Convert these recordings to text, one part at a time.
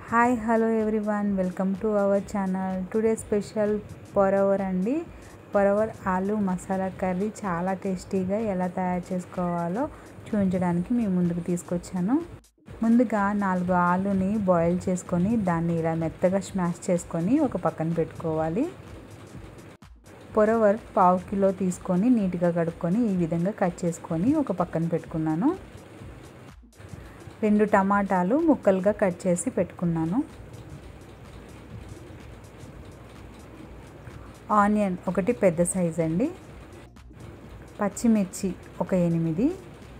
hi hello everyone welcome to our channel today special పొరవర్ అండి పొరవర్ ఆలు మసాలా కర్రీ చాలా టేస్టీగా ఎలా తయారు చేసుకోవాలో చూపించడానికి మీ ముందుకు తీసుకొచ్చాను ముందుగా నాలుగు ఆలుని బాయిల్ చేసుకొని దాన్ని ఇలా మెత్తగా స్మాష్ చేసుకొని ఒక పక్కన పెట్టుకోవాలి పొరవర్ పావు కిలో తీసుకొని నీట్గా కడుక్కొని ఈ విధంగా కట్ చేసుకొని ఒక పక్కన పెట్టుకున్నాను రెండు టమాటాలు ముక్కలుగా కట్ చేసి పెట్టుకున్నాను ఆనియన్ ఒకటి పెద్ద సైజ్ అండి పచ్చిమిర్చి ఒక ఎనిమిది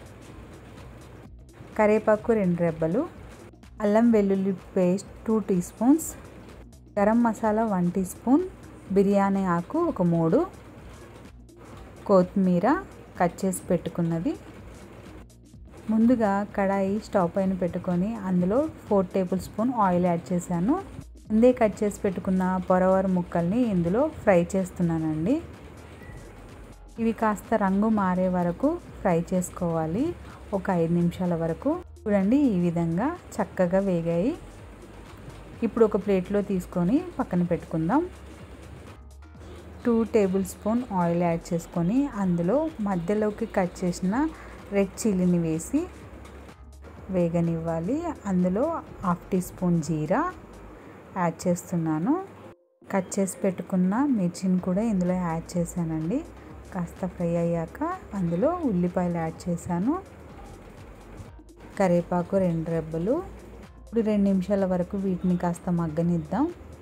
కరివేపాకు రెండు రెబ్బలు అల్లం వెల్లుల్లి paste two teaspoons garam masala one teaspoon biryani ఆకు ఒక మూడు కొత్తిమీర కట్ చేసి పెట్టుకున్నది ముందుగా కడాయి స్టవ్ పైన పెట్టుకొని అందులో four tablespoon oil add చేశాను ముందే కట్ చేసి పెట్టుకున్న పొరవర ముక్కల్ని ఇందులో ఫ్రై చేస్తున్నానండి ఇవి కాస్త రంగు మారే వరకు ఫ్రై చేసుకోవాలి ఒక ఐదు నిమిషాల వరకు చూడండి ఈ విధంగా చక్కగా వేగాయి ఇప్పుడు ఒక ప్లేట్లో తీసుకొని పక్కన పెట్టుకుందాం two tablespoon oil add చేసుకొని అందులో మధ్యలోకి కట్ చేసిన రెడ్ చిల్లీని వేసి వేగనివ్వాలి అందులో half teaspoon jeera add చేస్తున్నాను కట్ చేసి పెట్టుకున్న మిర్చిని కూడా ఇందులో యాడ్ చేశానండి కాస్త ఫ్రై అయ్యాక అందులో ఉల్లిపాయలు యాడ్ చేశాను కరివేపాకు రెండు రెబ్బలు ఇప్పుడు రెండు నిమిషాల వరకు వీటిని కాస్త మగ్గనిద్దాం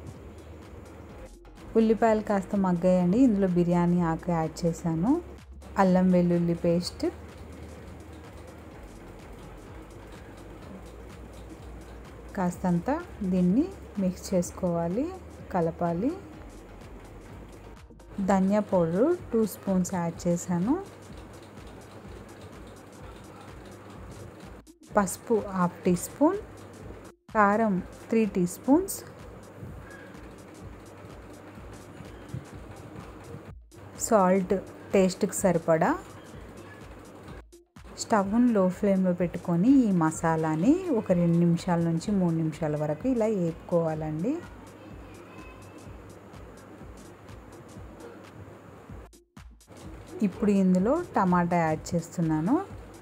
ఉల్లిపాయలు కాస్త మగ్గాయండి ఇందులో బిర్యానీ ఆకు యాడ్ చేశాను అల్లం వెల్లుల్లి పేస్ట్ కాస్తంత దీన్ని మిక్స్ చేసుకోవాలి కలపాలి dhania powder two spoons add చేశాను పసుపు హాఫ్ టీ స్పూన్ కారం త్రీ టీ స్పూన్స్ సాల్ట్ టేస్ట్కి సరిపడా స్టవ్ని లో ఫ్లేమ్లో పెట్టుకొని ఈ మసాలాని ఒక రెండు నిమిషాల నుంచి మూడు నిమిషాల వరకు ఇలా వేపుకోవాలండి ఇప్పుడు ఇందులో టమాటా యాడ్ చేస్తున్నాను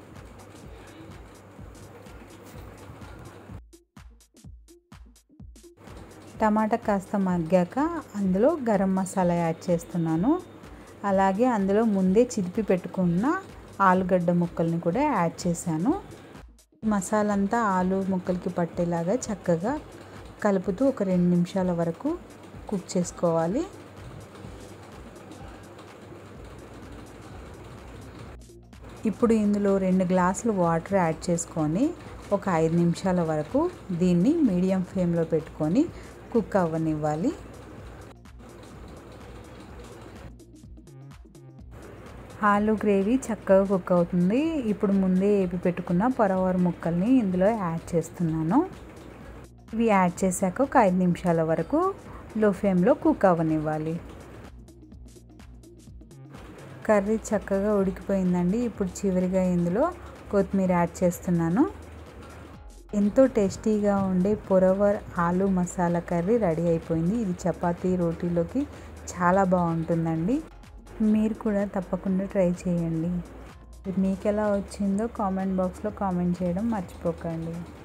టమాటా కాస్త మగ్గాక అందులో గరం మసాలా యాడ్ చేస్తున్నాను అలాగే అందులో ముందే చిదిపి పెట్టుకున్న ఆలుగడ్డ ముక్కల్ని కూడా యాడ్ చేశాను మసాలా అంతా ఆలు ముక్కలకి పట్టేలాగా చక్కగా కలుపుతూ ఒక రెండు నిమిషాల వరకు కుక్ చేసుకోవాలి ఇప్పుడు ఇందులో రెండు గ్లాసులు వాటర్ యాడ్ చేసుకొని ఒక ఐదు నిమిషాల వరకు దీన్ని మీడియం ఫ్లేమ్లో పెట్టుకొని కుక్ అవ్వనివ్వాలి ఆలు గ్రేవీ చక్కగా కుక్ అవుతుంది ఇప్పుడు ముందే వేపి పెట్టుకున్న పొరవర ముక్కల్ని ఇందులో యాడ్ చేస్తున్నాను ఇవి యాడ్ చేశాక ఒక ఐదు నిమిషాల వరకు లో ఫ్లేమ్లో కుక్ అవ్వనివ్వాలి కర్రీ చక్కగా ఉడికిపోయిందండి ఇప్పుడు చివరిగా ఇందులో కొత్తిమీర యాడ్ చేస్తున్నాను ఎంతో టేస్టీగా ఉండే పొరవర్ ఆలు మసాలా కర్రీ రెడీ అయిపోయింది ఇది చపాతీ రోటీలోకి చాలా బాగుంటుందండి మీరు కూడా తప్పకుండా ట్రై చేయండి మీకు ఎలా వచ్చిందో కామెంట్ బాక్స్లో కామెంట్ చేయడం మర్చిపోకండి